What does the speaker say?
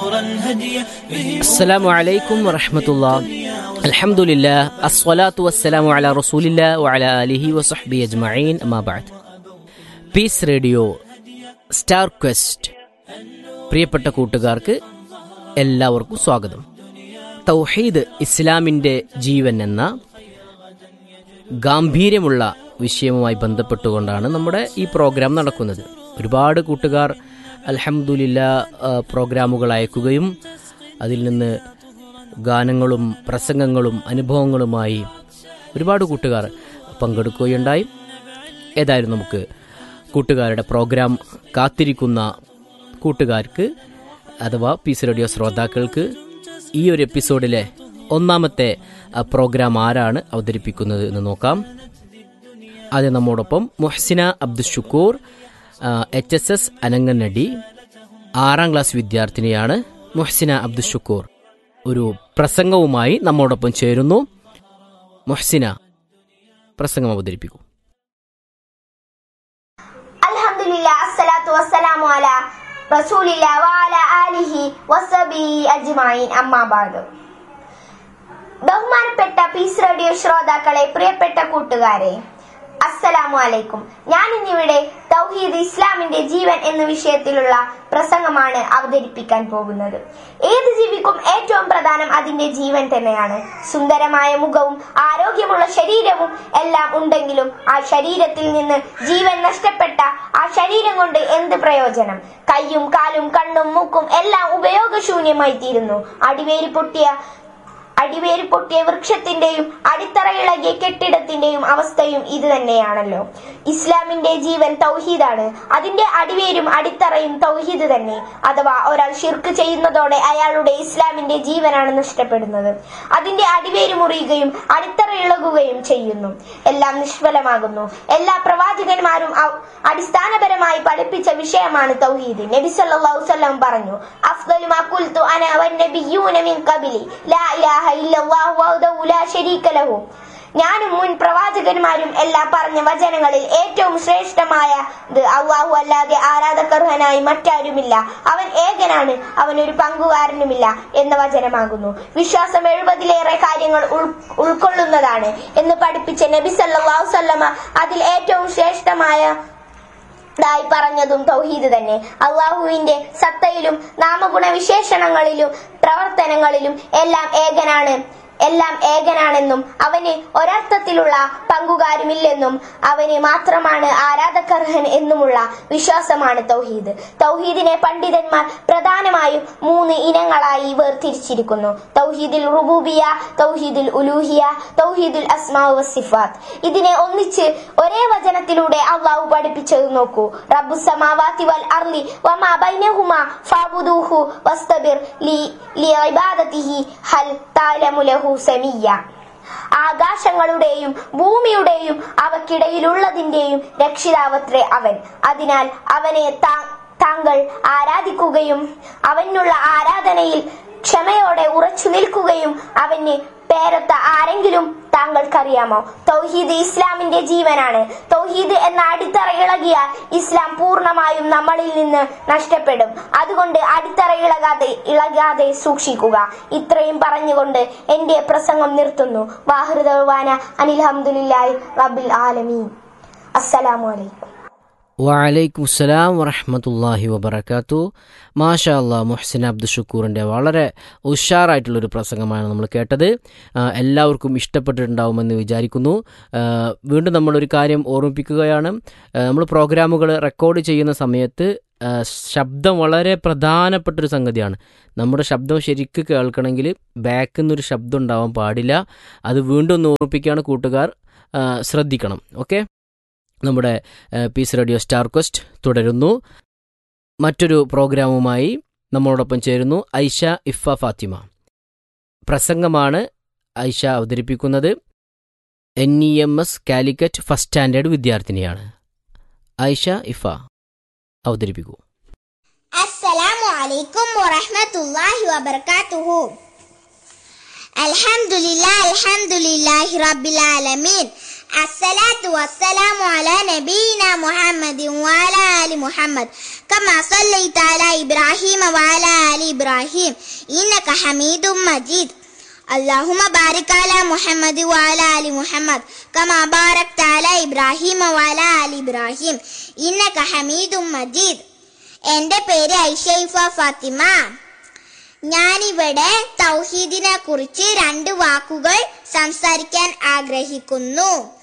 نورا هديا به السلام عليكم ورحمة الله الحمد لله الصلاة والسلام على رسول الله وعلى آله وصحبه أجمعين أما بعد piece radio star question പ്രിയപ്പെട്ട കൂട്ടുകാർക്ക് എല്ലാവർക്കും സ്വാഗതം തൗഹീദ് ഇസ്ലാമിൻ്റെ ജീവൻ എന്ന ഗാംഭീര്യമുള്ള വിഷയവുമായി ബന്ധപ്പെട്ടുകൊണ്ടാണ് നമ്മുടെ ഈ പ്രോഗ്രാം നടക്കുന്നത് ഒരുപാട് കൂട്ടുകാർ അൽഹംദുലില്ല പ്രോഗ്രാമുകൾ അയക്കുകയും അതിൽ നിന്ന് ഗാനങ്ങളും പ്രസംഗങ്ങളും അനുഭവങ്ങളുമായി ഒരുപാട് കൂട്ടുകാർ പങ്കെടുക്കുകയുണ്ടായി ഏതായാലും നമുക്ക് കൂട്ടുകാരുടെ പ്രോഗ്രാം കാത്തിരിക്കുന്ന കൂട്ടുകാർക്ക് അഥവാ പീസ് റേഡിയോ ശ്രോതാക്കൾക്ക് ഈ ഒരു എപ്പിസോഡിലെ ഒന്നാമത്തെ ആ, പ്രോഗ്രാം ആരാണ് അവതരിപ്പിക്കുന്നത് എന്ന് നോക്കാം ആദ്യം നമ്മോടൊപ്പം Muhsina Abdushukoor H S S Ananganadi ആറാം ക്ലാസ് വിദ്യാർത്ഥിനിയാണ് മുഹ്സിന അബ്ദുഷുക്കൂർ ഒരു പ്രസംഗവുമായി നമ്മോടൊപ്പം ചേരുന്നു മുഹ്സിന പ്രസംഗം അവതരിപ്പിക്കൂ അൽഹംദുലില്ലാ അസ്സലാത്തു വസ്സലാമു അലാ റസൂലില്ലാ വഅല ആലിഹി വസബിഹി അജ്മഈൻ അമ്മാ ബഅദ് ബഹുമാനപ്പെട്ട പീസ് റേഡിയോ ശ്രോതാക്കളെ പ്രിയപ്പെട്ട കൂട്ടുകാരെ അസ്സലാമു അലൈക്കും ഞാൻ ഇന്നിവിടെ തൗഹീദ് ഇസ്ലാമിന്റെ ജീവൻ എന്ന വിഷയത്തിലുള്ള പ്രസംഗമാണ് അവതരിപ്പിക്കാൻ പോകുന്നത് ഏത് ജീവിക്കും ഏറ്റവും പ്രധാനം അതിന്റെ ജീവൻ തന്നെയാണ് സുന്ദരമായ മുഖവും ആരോഗ്യമുള്ള ശരീരവും എല്ലാം ഉണ്ടെങ്കിലും ആ ശരീരത്തിൽ നിന്ന് ജീവൻ നഷ്ടപ്പെട്ട ആ ശരീരം കൊണ്ട് എന്ത് പ്രയോജനം കയ്യും കാലും കണ്ണും മൂക്കും എല്ലാം ഉപയോഗശൂന്യമായി തീരുന്നു അടിവേരി പൊട്ടിയ അടിവേര് പൊട്ടിയ വൃക്ഷത്തിന്റെയും അടിത്തറയിളകിയ കെട്ടിടത്തിന്റെയും അവസ്ഥയും ഇത് തന്നെയാണല്ലോ ഇസ്ലാമിന്റെ ജീവൻ തൗഹീദാണ് അതിന്റെ അടിവേരും അടിത്തറയും തൗഹീദ് തന്നെ അഥവാ ഒരാൾ ഷിർക്ക് ചെയ്യുന്നതോടെ അയാളുടെ ഇസ്ലാമിന്റെ ജീവനാണ് നഷ്ടപ്പെടുന്നത് അതിന്റെ അടിവേര് മുറിയുകയും അടിത്തറ ഇളകുകയും ചെയ്യുന്നു എല്ലാം നിഷ്ഫലമാകുന്നു എല്ലാ പ്രവാചകന്മാരും അവ- അടിസ്ഥാനപരമായി പഠിപ്പിച്ച വിഷയമാണ് തൗഹീദ് നബി സല്ലല്ലാഹു അലൈഹി വസല്ലം പറഞ്ഞു അഫ്ദലു മാ ഖുൽതു അന വന്നബിയ്യൂന മിൻ ഖബ്ലി ലാ ഇലാഹ ഇല്ലല്ലാഹു വഹ്ദഹു ലാ ശരീക ലഹു ഞാനും മുൻ പ്രവാചകന്മാരും എല്ലാം പറഞ്ഞ വചനങ്ങളിൽ ഏറ്റവും ശ്രേഷ്ഠമായ അള്ളാഹു അല്ലാതെ ആരാധകർഹനായി മറ്റാരുമില്ല അവൻ ഏകനാണ് അവനൊരു പങ്കുകാരനുമില്ല എന്ന വചനമാകുന്നു വിശ്വാസം എഴുപതിലേറെ കാര്യങ്ങൾ ഉൾ- ഉൾക്കൊള്ളുന്നതാണ് എന്ന് പഠിപ്പിച്ച നബി സല്ലല്ലാഹു അലൈഹി വസല്ലമ അതിൽ ഏറ്റവും ശ്രേഷ്ഠമായ ായി പറഞ്ഞതും തൗഹീദ് തന്നെ അള്ളാഹുവിന്റെ സത്തയിലും നാമഗുണ വിശേഷണങ്ങളിലും പ്രവർത്തനങ്ങളിലും എല്ലാം ഏകനാണ് എല്ലാം ഏകനാണെന്നും അവന് ഒരർത്ഥത്തിലുള്ള പങ്കുകാരുമില്ലെന്നും അവന് മാത്രമാണ് ആരാധകർഹൻ എന്നുമുള്ള വിശ്വാസമാണ് തൗഹീദ് തൗഹീദിനെ പണ്ഡിതന്മാർ പ്രധാനമായും മൂന്ന് ഇനങ്ങളായി വേർതിരിച്ചിരിക്കുന്നു തൗഹീദുൽ റുബൂബിയ തൗഹീദുൽ ഉലൂഹിയ തൗഹീദുൽ അസ്മാ വസിഫാത്ത് ഇതിനെ ഒന്നിച്ച് ഒരേ വചനത്തിലൂടെ അള്ളാഹു പഠിപ്പിച്ചത് നോക്കൂ റബ്ബു സമാവാതി വൽ അർലി വമാ ബൈനഹുമാ ഫഅബുദൂഹു വസ്തബിർ ലി ലിഇബാദതിഹി ഹൽ തഅലമു ലഹു സമീയ ആകാശങ്ങളുടെയും ഭൂമിയുടെയും അവക്കിടയിലുള്ളതിന്റെയും രക്ഷിതാവത്രേ അവൻ അതിനാൽ അവനെ താ- താങ്കൾ ആരാധിക്കുകയും അവനുള്ള ആരാധനയിൽ ക്ഷമയോടെ ഉറച്ചു നിൽക്കുകയും അവന് പേരൊത്ത ആരെങ്കിലും താങ്കൾക്കറിയാമോ തൗഹീദ് ഇസ്ലാമിന്റെ ജീവനാണ് തൗഹീദ് എന്ന അടിത്തറ ഇളകിയാൽ ഇസ്ലാം പൂർണ്ണമായും നമ്മളിൽ നിന്ന് നഷ്ടപ്പെടും അതുകൊണ്ട് അടിത്തറ ഇളകാതെ ഇളകാതെ സൂക്ഷിക്കുക ഇത്രയും പറഞ്ഞുകൊണ്ട് എന്റെ പ്രസംഗം നിർത്തുന്നു വാഹൃദവാന അനിൽഹമുല്ലായി റബ്ബിൽ ആലമീൻ അസ്സലാമു അലൈക്കും വലൈക്കും സ്സലാം വറഹമത്തല്ലാഹി വബർക്കാത്തു മാഷാ അല്ലാ മുഹ്സിൻ അബ്ദുഷക്കൂറിൻ്റെ വളരെ ഉഷാറായിട്ടുള്ളൊരു പ്രസംഗമാണ് നമ്മൾ കേട്ടത് ആ, എല്ലാവർക്കും ഇഷ്ടപ്പെട്ടിട്ടുണ്ടാവുമെന്ന് വിചാരിക്കുന്നു ആ, വീണ്ടും നമ്മളൊരു കാര്യം ഓർമ്മിപ്പിക്കുകയാണ് നമ്മൾ പ്രോഗ്രാമുകൾ റെക്കോർഡ് ചെയ്യുന്ന സമയത്ത് ആ, ശബ്ദം വളരെ പ്രധാനപ്പെട്ടൊരു സംഗതിയാണ് നമ്മുടെ ശബ്ദം ശരിക്ക് കേൾക്കണമെങ്കിൽ ബാക്കിൽ നിന്നൊരു ശബ്ദം ഉണ്ടാവാൻ പാടില്ല അത് വീണ്ടും ഒന്ന് ഓർമ്മിപ്പിക്കുകയാണ് കൂട്ടുകാർ ആ, ശ്രദ്ധിക്കണം ഓക്കെ നമ്മുടെ ഏഹ്, പീസ് റേഡിയോ സ്റ്റാർ ക്വസ്റ്റ് തുടരുന്നു മറ്റൊരു പ്രോഗ്രാമുമായി നമ്മളോടൊപ്പം ചേരുന്നു ഐഷ ഇഫ ഫാത്തിമ പ്രസംഗമാണ് ഐഷ അവതരിപ്പിക്കുന്നത് N E M S Calicut first standard വിദ്യാർത്ഥിനിയാണ് ഐഷ ഇഫ അവതരിപ്പിക്കൂ السلام عليكم ورحمة الله وبركاته الحمد لله الحمد لله رب العالمين الصلاة والسلام على نبينا محمد وعلى آل محمد كما صليت على إبراهيم وعلى آل إبراهيم إنك حميد مجيد اللهم بارك على محمد وعلى آل محمد كما باركت على إبراهيم وعلى آل إبراهيم إنك حميد مجيد എൻ്റെ പേര് ഐഷൈഫ ഫാത്തിമ ഞാനിവിടെ തൗഹീദിനെ കുറിച്ച് രണ്ട് വാക്കുകൾ സംസാരിക്കാൻ ആഗ്രഹിക്കുന്നു